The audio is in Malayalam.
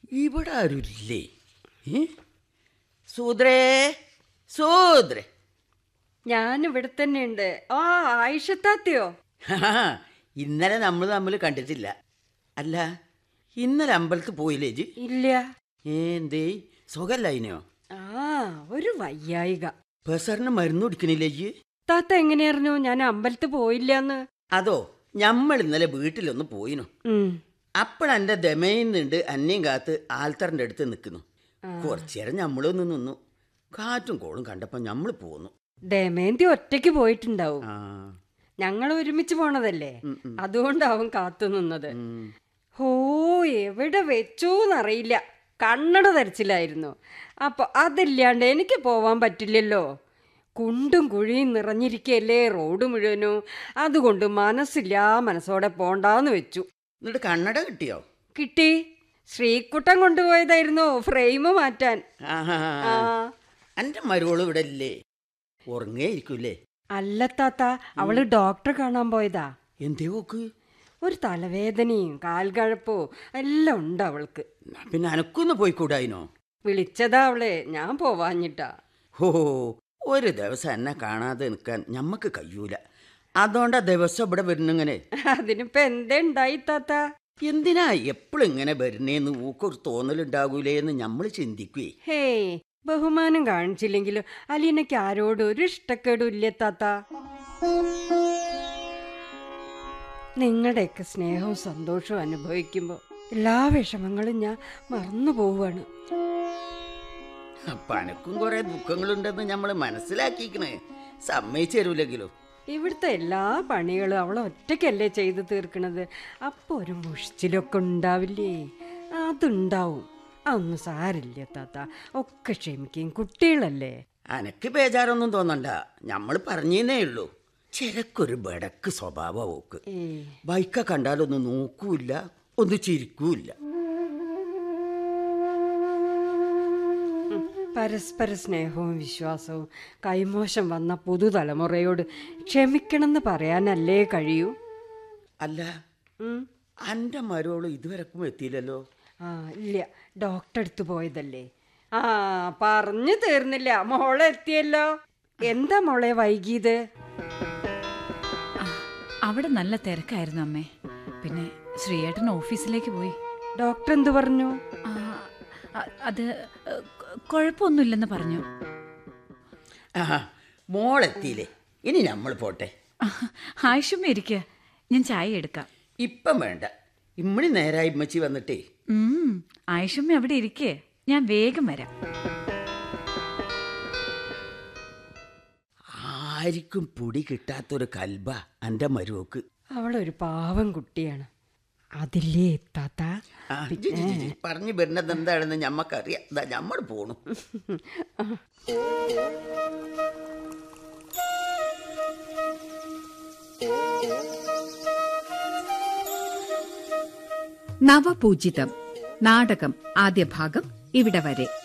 ഇവിടെ ആരുമില്ലേ ഏ? സൂദ്രേ സൂദ്രേ ഞാൻ ഇവിടെ തന്നെ ഉണ്ട് ആ ആയിഷത്താത്തിയോ ഹാ, ഇന്നലെ നമ്മൾ തമ്മിൽ കണ്ടിട്ടില്ല അല്ല ഇന്നലെ അമ്പലത്തിൽ പോയില്ലേ ജി ഇല്ല ഏ, എന്തേ സുഖല്ലായിനോ ആ ഒരു വയ്യായിക പേസറിന് മരുന്ന് കുടിക്കണില്ലേ ജി താത്ത എങ്ങനെയായിരുന്നു ഞാൻ അമ്പലത്തിൽ പോയില്ലാന്ന് അതോ ഞമ്മൾ ഇന്നലെ വീട്ടിലൊന്ന് പോയിനു ഉം. അപ്പോഴെന്റെ ദമയുന്നുണ്ട് അന്നയും കാത്ത് ആൽത്തറിന്റെ അടുത്ത് നിൽക്കുന്നു കുറച്ചേരം ഞമ്മളൊന്ന് നിന്നു കാറ്റും കോളും കണ്ടപ്പോ ഞമ്മൾ പോന്നു ദമയന്തി ഒറ്റയ്ക്ക് പോയിട്ടുണ്ടാവും ആ ഞങ്ങൾ ഒരുമിച്ച് പോണതല്ലേ ഉം, ഉം. അതുകൊണ്ടാവും കാത്തു നിന്നത് ഉം. ഓ എവിടെ വെച്ചോന്നറിയില്ല കണ്ണട ധരിച്ചില്ലായിരുന്നു അപ്പൊ അതില്ലാണ്ട് എനിക്ക് പോവാൻ പറ്റില്ലല്ലോ കുണ്ടും കുഴിയും നിറഞ്ഞിരിക്കല്ലേ റോഡ് മുഴുവനും അതുകൊണ്ട് മനസ്സില്ല മനസ്സോടെ പോണ്ടാന്ന് വെച്ചു എന്നിട്ട് കണ്ണട കിട്ടിയോ കിട്ടി ശ്രീക്കുട്ടൻ കൊണ്ടുപോയതായിരുന്നു ഫ്രെയിം മാറ്റാൻ ആഹാ. ആ എന്റെ മരുവോള് ഇവിടെ ഇല്ലേ ഉറങ്ങേ ഇരിക്കൂലേ അല്ല താത്ത അവള് ഡോക്ടറെ കാണാൻ പോയതാ എന്തേ ഓക്ക് ഒരു തലവേദനയും കാൽകഴപ്പോ എല്ലാം ഉണ്ട് അവൾക്ക് എന്നാ പിന്നെ അനക്കൊന്ന് പോയിക്കൂടായിനോ വിളിച്ചതാ അവളെ ഞാൻ പോവാഞ്ഞിട്ടാ ഹോ ഒരു ദിവസം എന്നെ കാണാതെ നിൽക്കാൻ ഞമ്മക്ക് കഴിയൂല അതുകൊണ്ടാ ദിവസം ഇവിടെ വരുന്നിങ്ങനെ അതിനിപ്പോ എന്തേ ഉണ്ടായി താത്ത എന്തിനാ എപ്പോഴും ഇങ്ങനെ വരുന്നേന്ന് ഊക്കൊരു തോന്നലുണ്ടാകൂലേന്ന് നമ്മൾ ചിന്തിക്കുവേ ഹേയ് ബഹുമാനം കാണിച്ചില്ലെങ്കിലും അലീനയ്ക്ക് ആരോടും ഒരു ഇഷ്ടക്കേടും ഇല്ലേ താത്ത നിങ്ങളുടെയൊക്കെ സ്നേഹവും സന്തോഷവും അനുഭവിക്കുമ്പോൾ എല്ലാ വിഷമങ്ങളും ഞാൻ മറന്നു പോവുകയാണ് അപ്പൊ അനക്കും കുറെ ദുഃഖങ്ങളുണ്ടെന്ന് നമ്മൾ മനസ്സിലാക്കിക്കണേ സമ്മതിച്ചു തരൂലെങ്കിലും ഇവിടുത്തെ എല്ലാ പണികളും അവൾ ഒറ്റയ്ക്കല്ലേ ചെയ്തു തീർക്കണത് അപ്പോൾ ഒരു മുഷിച്ചിലൊക്കെ ഉണ്ടാവില്ലേ അതുണ്ടാവും അതൊന്നും സാരില്ല താത്ത ഒക്കെ ക്ഷമിക്കും കുട്ടികളല്ലേ അനക്ക് ബേജാറൊന്നും തോന്നണ്ട നമ്മൾ പറഞ്ഞേ ഉള്ളൂ ചിലക്കൊരു ബടക്ക് സ്വഭാവ ഓക്ക് ഏ ബൈക്ക കണ്ടാലൊന്നും നോക്കൂല്ല ഒന്ന് ചിരിക്കൂല്ല പരസ്പര സ്നേഹവും വിശ്വാസവും കൈമോശം വന്ന പുതുതലമുറയോട് ക്ഷമിക്കണമെന്ന് പറയാനല്ലേ കഴിയൂ അല്ല ഉം. അന്റെ മരോള് ഇതുവരെക്കും എത്തിയില്ലല്ലോ ആ ഇല്ല ഡോക്ടർ അടുത്ത് പോയതല്ലേ ആ പറഞ്ഞു തീർന്നില്ല മോളെ എത്തിയല്ലോ എന്താ മോളെ വൈകിയത് ആ, അവിടെ നല്ല തിരക്കായിരുന്നു അമ്മേ പിന്നെ ശ്രീയേട്ടൻ ഓഫീസിലേക്ക് പോയി ഡോക്ടർ എന്തു പറഞ്ഞു ആ, അ- അത് കൊ- കുഴപ്പമൊന്നുമില്ലെന്ന് പറഞ്ഞു ആഹാ മോളെത്തിയില്ലേ ഇനി നമ്മൾ പോട്ടെ ആയിഷമ്മ ഇരിക്കുക ഞാൻ ചായ എടുക്കാം ഇപ്പം വേണ്ട ഇമ്മണി നേരായി ഇമ്മച്ചി വന്നിട്ടേ ഉം, ആയിഷമ്മ അവിടെ ഇരിക്കേ ഞാൻ വേഗം വരാം ആർക്കും പൊടി കിട്ടാത്തൊരു കൽബ എൻ്റെ മരുവക്ക് അവളൊരു പാവം കുട്ടിയാണ് അതില്ലേ എത്താത്ത ആ, ജി, ജി, ജി, ജി. പറഞ്ഞു വരുന്നത് എന്താണെന്ന് ഞമ്മക്കറിയാം ഇതാ ഞമ്മൾ പോണു നവപൂജിതം നാടകം ആദ്യ ഭാഗം ഇവിടെ വരെ